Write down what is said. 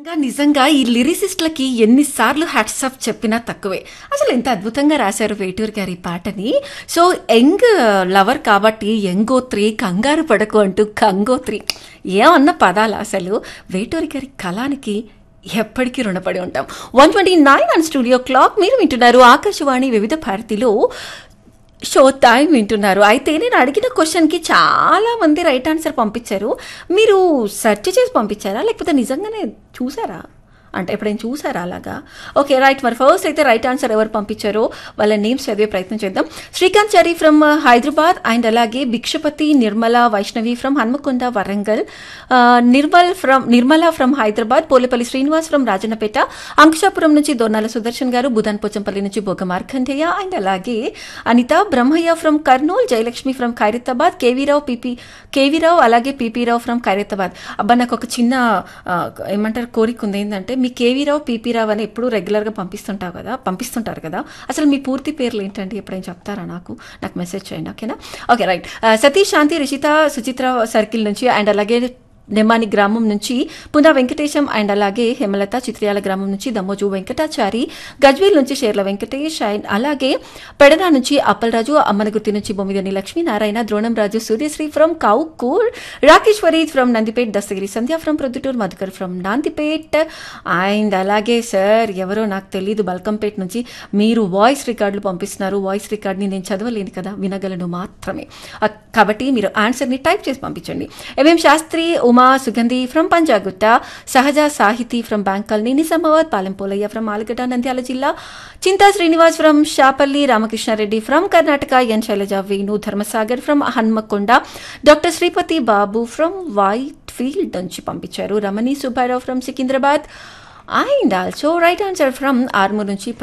నిజంగా నిజంగా ఈ లిరిసిస్ట్లకి ఎన్నిసార్లు హ్యాట్సాప్ చెప్పినా తక్కువే అసలు ఎంత అద్భుతంగా రాశారు వేటూరు గారి పాటని సో యంగ్ లవర్ కాబట్టి యంగోత్రి కంగారు పడకు అంటూ కంగోత్రి ఏమన్న పదాలు అసలు వేటూరి గారి కళానికి ఎప్పటికీ రుణపడి ఉంటాం one twenty nine and studio clock మీరు వింటున్నారు ఆకాశవాణి వివిధ భారతిలో షో టైం వింటున్నారు అయితే నేను అడిగిన క్వశ్చన్కి చాలా మంది రైట్ ఆన్సర్ పంపించారు మీరు సెర్చ్ చేసి పంపించారా లేకపోతే నిజంగానే చూసారా అంటే ఎప్పుడైనా చూసారా అలాగా ఓకే రైట్ మరి ఫస్ట్ అయితే రైట్ ఆన్సర్ ఎవరు పంపించారో వాళ్ళ నేమ్స్ చదివే ప్రయత్నం చేద్దాం శ్రీకాంత్ చారి ఫ్రమ్ హైదరాబాద్ అండ్ అలాగే భిక్షపతి నిర్మల వైష్ణవి ఫ్రమ్ హన్మకొండ వరంగల్ ఆ, Nirmal from Nirmala from Hyderabad Polepalli Srinivas from Rajannapet Ankushapuram నుంచి దొన్నాల సుదర్శన్ గారు బుధన్ పోచంపల్లి నుంచి బొగ్గ మార్కండేయ అండ్ అలాగే Anitha Brahmaiah from Kurnool Jayalakshmi from Khairatabad KV Rao PP KV Rao అలాగే పీపీరావు ఫ్రమ్ ఖైరతాబాద్ అబ్బా నాకు ఒక చిన్న ఆ, ఏమంటారు కోరిక ఉంది ఏంటంటే మీ కేవీరావు పీపీరావు అని ఎప్పుడు రెగ్యులర్గా పంపిస్తుంటావు కదా పంపిస్తుంటారు కదా అసలు మీ పూర్తి పేర్లు ఏంటండి ఎప్పుడైనా చెప్తారా నాకు నాకు మెసేజ్ చేయండి ఓకేనా okay right Satish Shanti Rishitha Suchitra circle నుంచి అండ్ అలాగే నెమ్మాని గ్రామం నుంచి పునా వెంకటేశం అండ్ అలాగే హేమలత చిత్రియాల గ్రామం నుంచి దమ్మోజు వెంకటాచారి గజ్వేల్ నుంచి షేర్ల వెంకటేష్ అండ్ అలాగే పెడన నుంచి అప్పలరాజు అమ్మనగుర్తి నుంచి Bommidani Lakshminarayana Dronam Raju Suryasri from Kowkur Rakeshwari from Nandipet Dastagiri Sandhya from Proddatur Madhukar from Nandipet and అలాగే సార్ ఎవరో నాకు తెలియదు బల్కంపేట్ నుంచి మీరు వాయిస్ రికార్డులు పంపిస్తున్నారు వాయిస్ రికార్డ్ని నేను చదవలేను కదా వినగలను మాత్రమే ఆ, కాబట్టి మీరు ఆన్సర్ని టైప్ చేసి పంపించండి MM Sastry Uma Sugandhi from Panjagutta Sahaja Sahithi from bank colony Nizamabad Palem Polaiah from Allagadda Nandyal జిల్లా Chinta Srinivas from Shapalli Ramakrishnareddy from Karnataka N Shailaja Venu Dharmasagar from Hanamkonda doctor Sripathi Babu from white field నుంచి పంపించారు Ramani Subbarao from Secunderabad and also right answer from Armoor నుంచి